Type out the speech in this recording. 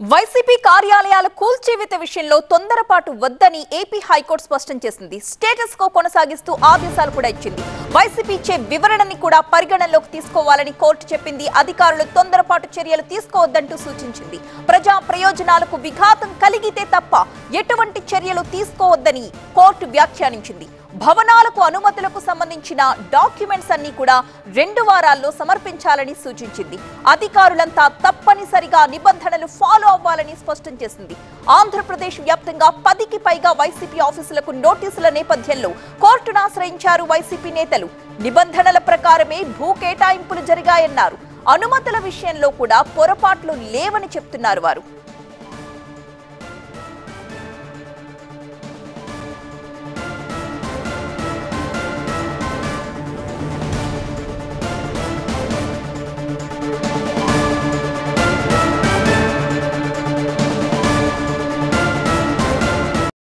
YCP కార్యాలయాల కూల్చివేత విషయంలో తొందరపాటు వద్దని ఏపీ హైకోర్టు స్పష్టం చేసింది స్టేటస్ కో కొనసాగిస్తూ ఆదేశాలు కూడా ఇచ్చింది వైసీపీ ఇచ్చే వివరణని కూడా పరిగణనలోకి తీసుకోవాలని కోర్టు చెప్పింది అధికారులు తొందరపాటు చర్యలు తీసుకోవద్దంటూ సూచించింది ప్రజా ప్రయోజనాలకు విఘాతం కలిగితే తప్ప ఎటువంటి చర్యలు తీసుకోవద్దని కోర్టు వ్యాఖ్యానించింది భవనాలకు అనుమతులకు సంబంధించిన డాక్యుమెంట్స్ అన్ని కూడా రెండు వారాల్లో సమర్పించాలని సూచించింది అధికారులంతా తప్పనిసరిగా నిబంధనలు ఫాలో అవ్వాలని స్పష్టం చేసింది ఆంధ్రప్రదేశ్ వ్యాప్తంగా పదికి పైగా వైసీపీ ఆఫీసులకు నోటీసుల నేపథ్యంలో కోర్టును ఆశ్రయించారు వైసీపీ నేతలు నిబంధనల ప్రకారమే భూ కేటాయింపులు జరిగాయన్నారు అనుమతుల విషయంలో కూడా పొరపాట్లు లేవని చెప్తున్నారు వారు